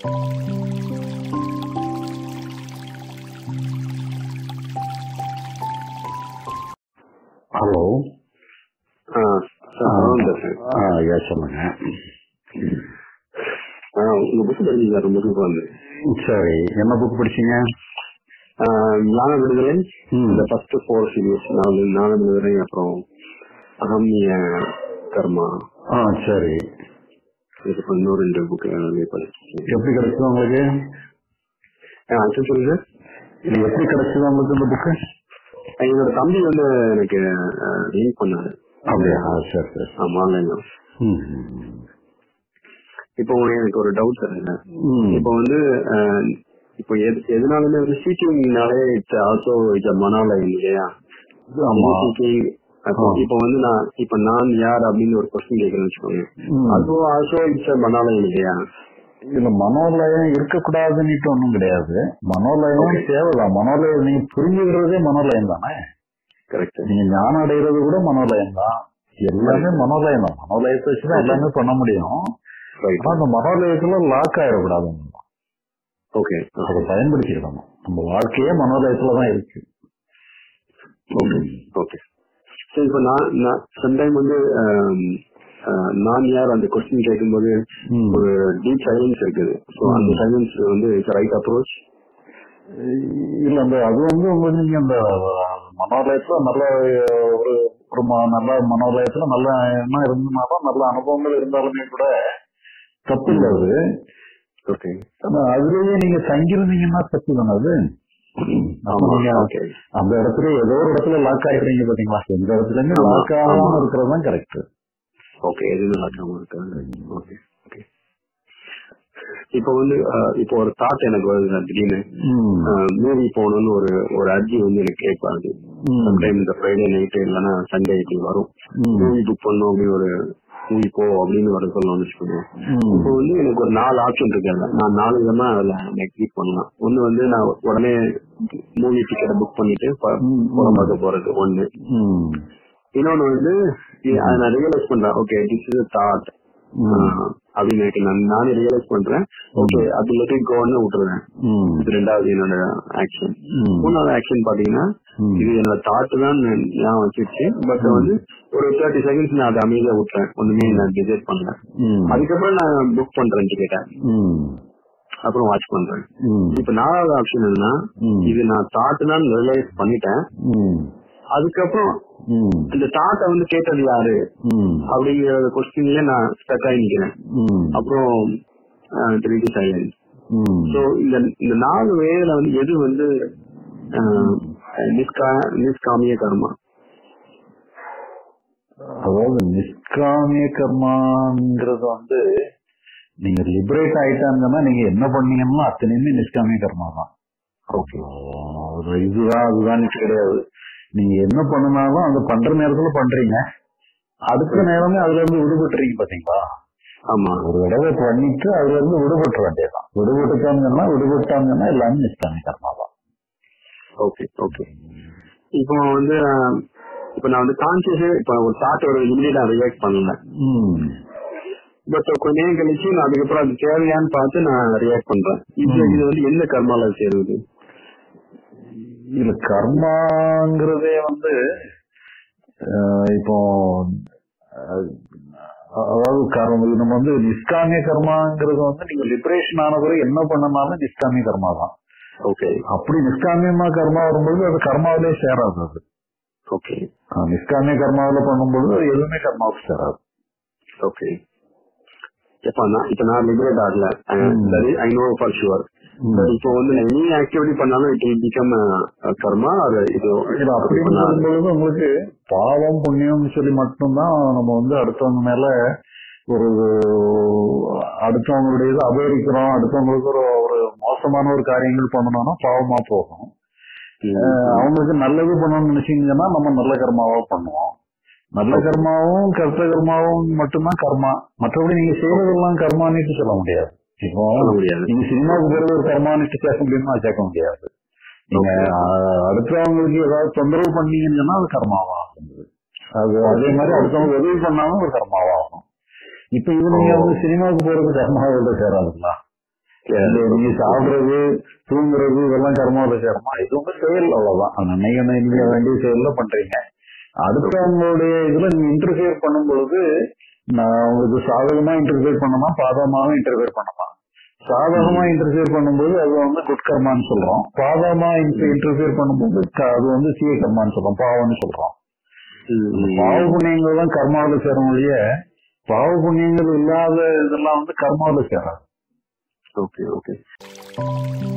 Hello ஆ, sir, Saravanan பேசுறேன். ஆ ஐயா சொல்லுங்க ஆ, உங்க புக் படிச்சீங்க ரொம்ப சூப்பர் வந்து சரி என்ன புக் படிச்சீங்க ஞான விடுதலை ம். இந்த ஃபர்ஸ்ட் ஃபோர் சீரியஸ் நான் ஞான விடுதலை அப்புறம் அகமிய கர்மா ஆ சரி இதுக்கு இன்னும் ரெண்டு புக் படிச்சிருக்கேன் எப்படி கிடைச்சது உங்களுக்கு ஆக்சுவலி சொல்லுங்க இது எப்படி கிடைச்சது உங்களுக்கு இந்த புக்கு என்னோட தம்பி வந்து எனக்கு லிங்க் பண்ணாரு அப்படியா ஆ, சரி சரி ஆமா ஆன்லைன்ல ம், ம், இப்போ எனக்கு ஒரு டவுட் சார் ம். இப்போ வந்து அஹ், இப்போ எது எதனாலுமே வந்து சீட்டிங்னாலே இட்ஸ் ஆல்சோ இட்ஸ் மனாலயம் இல்லையா ஆமா Seeking, அப்போ ஆ. இப்போ வந்து நான் இப்போ நான் யார் அப்படின்னு ஒரு கொஸ்டின் கேட்கறேன்னு வச்சுக்கோங்க ம். அதுவும் ஆல்சோ இட்ஸ் மனாலயம் இல்லையா இதுல மனோலயம் இருக்கக்கூடாதுன்னுட்டு ஒண்ணும் கிடையாது மனோலயம் Okay. தேவைதான் மனோலயம் நீங்க புரிஞ்சுக்கிறதே மனோலயம் தானே கரெக்ட் நீங்க ஞானம் அடைகிறது கூட மனோலயம் தான் எல்லாமே மனோலயம் தான் மனோலயத்தை வச்சுதான் எல்லாமே பண்ண முடியும் ரைட் ஆனா அந்த மனோலயத்துல லாக் ஆயிடக்கூடாது ஓகே அதை பயன்படுத்திக்கணும் நம்ம வாழ்க்கையே மனோலயத்துல தான் இருக்கு ஓகே ஓகே சரி இப்போ நான் நான் சம்டைம் வந்து ஆம், ஆஹ், நான் யார் அந்த கொஸ்டின் கேட்கும்போது ம். ஒரு டீப் சைலன்ஸ் இருக்குது ஸோ அந்த ம். சைலன்ஸ் வந்து இட்ஸ் ரைட் அப்ரோச் இல்ல அந்த அது வந்து உங்களுக்கு நீங்க அந்த மனோலயத்துல நல்ல ஒரு ஒரு ம- நல்ல மனோலயத்துல நல்ல எண்ணம் இருந்ததுனாலும் நல்ல அனுபவங்கள் இருந்தாலுமே கூட தப்பு இல்லை அது ஓகே ஆனா அதுலயே நீங்க தங்கியிருந்தீங்கன்னா தப்பு தானே அது அப்ப ஆமா நீங்க ஓகே அந்த இடத்துல ஏதோ ஒரு இடத்துல லாக் ஆயிடுறீங்க பாத்தீங்களா எந்த இடத்துல இருந்து ஆமா, லாக் ஆகாம ஆமா. இருக்கிறது தான் கரெக்ட் ஓகே எதுவும் நடக்காம இருக்காங்க ஓகே ஓகே இப்போ வந்து அஹ், இப்போ ஒரு தாட் எனக்கு வருது திடீர்னு மூவி போகணும்னு ஒரு ஒரு அர்ஜி வந்து எனக்கு கேட்பாது சம்டைம் இந்த ஃப்ரைடே நைட்டு இல்லைன்னா சண்டே இப்படி வரும் மூவி புக் பண்ணும் அப்படின்னு ஒரு மூவி போ அப்படின்னு வர சொல்லணும்னு வச்சுக்கோங்க இப்போ வந்து எனக்கு ஒரு நாலு ஆப்ஷன் இருக்கு அதுல நான் நாலு விதமா அதுல கிளிக் பண்ணலாம் ஒண்ணு வந்து நான் உடனே மூவி டிக்கெட்டை புக் பண்ணிட்டு ப- ம். படம் பார்க்க போறது ஒண்ணு இன்னொன்னு வந்து இ- அதை நான் ரியலைஸ் பண்றேன் ஓகே திஸ் இஸ் தாட் அப்படின்னு எனக்கு நான் நானே ரியலைஸ் பண்றேன் ஓகே அது லெட் இட் கோன்னு விட்டுறேன் இது ரெண்டாவது என்னோட ஆக்ஷன் மூணாவது ஆக்ஷன் பாத்தீங்கன்னா இது என்னோட தாட் தான் ஞாபகம் வச்சிருச்சு பட் வந்து ஒரு தேர்ட்டி செகண்ட்ஸ் நான் அதை அமைதியா விட்டுறேன் ஒண்ணுமே நான் டிசைட் பண்ணல அதுக்கப்புறம் நான் புக் பண்றேன் டிக்கெட்டை அப்புறம் வாட்ச் பண்றேன் இப்ப நாலாவது ஆப்ஷன் என்னன்னா இது நான் தாட் தான் ரியலைஸ் பண்ணிட்டேன் அதுக்கப்புறம் இந்த தாட்டை வந்து கேட்டது யாரு அப்படிங்கிற கொஸ்டின்ல நான் ஸ்டக் ஆகி நிக்கிறேன் அப்புறம் திருப்பி சைலன்ஸ் சோ இந்த இந்த நாலு வேல வந்து எது வந்து அஹ், நிஷ்கா நிஷ்காமிய கர்மா அதாவது நிஷ்காமிய கர்மாங்கிறது வந்து நீங்க லிபரேட் ஆயிட்டாங்கன்னா நீங்க என்ன பண்ணீங்கன்னா அத்தனையுமே நிஷ்காமிய கர்மா தான் ஓகே ஒரு இதுதான் அதுதான் கிடையாது நீங்க என்ன பண்ணினாலும் அந்த பண்ற நேரத்துல பண்றீங்க அடுத்த நேரமே அதுல இருந்து விடுபட்டுறீங்க பாத்தீங்களா ஆமா ஒரு தடவை பண்ணிட்டு அதுல இருந்து விடுபட்டுற வேண்டியதுதான் விடுபட்டுட்டாங்கன்னா விடுபட்டாங்கன்னா எல்லாமே நிஷ்காமிய கர்மா தான் ஓகே ஓகே இப்போ வந்து அஹ், இப்போ நான் வந்து கான்சியஸ் இப்போ ஒரு தாட் ஒரு இமீடியட்டா ரியாக்ட் பண்ணல ம். பட் கொஞ்ச நேரம் கழிச்சு நான் அதுக்கப்புறம் அது தேவையான்னு பார்த்து நான் ரியாக்ட் பண்றேன் இது ம். இது வந்து எந்த கர்மால சேருது இதுல கர்மாங்கிறதே வந்து அஹ், இப்போ அஹ், அதாவது கர்மம் இது நம்ம வந்து நிஷ்காமிய கர்மாங்கிறது வந்து நீங்க லிபரேஷன் ஆன பிறகு என்ன பண்ணனாலும் நிஷ்காமிய கர்மா தான் ஓகே அப்படி நிஷ்காமியமா கர்மா வரும்போது அது கர்மாவிலே சேராது அது ஓகே அஹ், நிஷ்காமிய கர்மாவில பண்ணும்போது அது எதுவுமே கர்மாவுக்கு சேராது ஓகே இப்ப நான் இப்ப நான் லிபரேட் ஆகல ம். ஐ நோ ஃபார் ஷுவர் இப்போ வந்து நான் எனி ஆக்டிவிட்டி பண்ணாலும் இட் வில் பிகம் கர்மா அது இது இது அப்படி பண்ணா- வரும்பொழுது உங்களுக்கு பாவம் புண்ணியம் சொல்லி மட்டும்தான் நம்ம வந்து அடுத்தவங்க மேல ஒரு அடுத்தவங்களுடைய இது அபகரிக்கிறோம் அடுத்தவங்களுக்கு ஒரு ஒரு மோசமான ஒரு காரியங்கள் பண்ணணும்னா பாவமா போகும் ம். அஹ் அவங்களுக்கு நல்லது பண்ணணும்னு நினைச்சீங்கன்னா நம்ம நல்ல கர்மாவா பண்ணுவோம் நல்ல கர்மாவும் கர்த்த கர்மாவும் மட்டும்தான் கர்மா மற்றபடி நீங்க செய்யறதெல்லாம் கர்மானிட்டு சொல்ல முடியாது இப்போ சொல்ல முடியாது நீங்க சினிமாவுக்கு போறது ஒரு கர்மானிட்டு சேர்க்க முடியுமா சேர்க்க முடியாது நீங்க அஹ், அடுத்தவங்களுக்கு ஏதாவது தொந்தரவு பண்ணீங்கன்னா அது கர்மாவாகும் அது அதே மாதிரி அடுத்தவங்க உதவி பண்ணாலும் ஒரு கர்மாவாகும் இப்ப இது நீங்க வந்து சினிமாவுக்கு போறது கர்மாவோட சேராதுங்களா இல்ல, நீங்க சாப்பிடுறது தூங்குறது இதெல்லாம் கர்மாவில சேரமா இது உங்க செயல் அவ்வளவுதான் அது நினைக்கணும் இல்லையா வேண்டிய செயல்ல பண்றீங்க அடுத்தவங்களுடைய இதுல நீங்க இன்டர்ஃபியர் பண்ணும் பொழுது நான் உங்களுக்கு சாதகமா இன்டர்ஃபியர் பண்ணணுமா பாதகமாக இன்டர்ஃபியர் பண்ணணுமா சாதகமா இன்டர்ஃபியர் பண்ணும்போது அது வந்து குட்கர்மான்னு சொல்றோம் பாதகமா இன்டர்ஃபியர் பண்ணும்போது க- அது வந்து சீய கர்மான்னு சொல்றோம் பாவம்னு சொல்றோம் பாவ புண்ணியங்கள் தான் கர்மாவில சேரும் ஒழிய பாவ புண்ணியங்கள் இல்லாத இதெல்லாம் வந்து கர்மாவில சேராது ஓகே ஓகே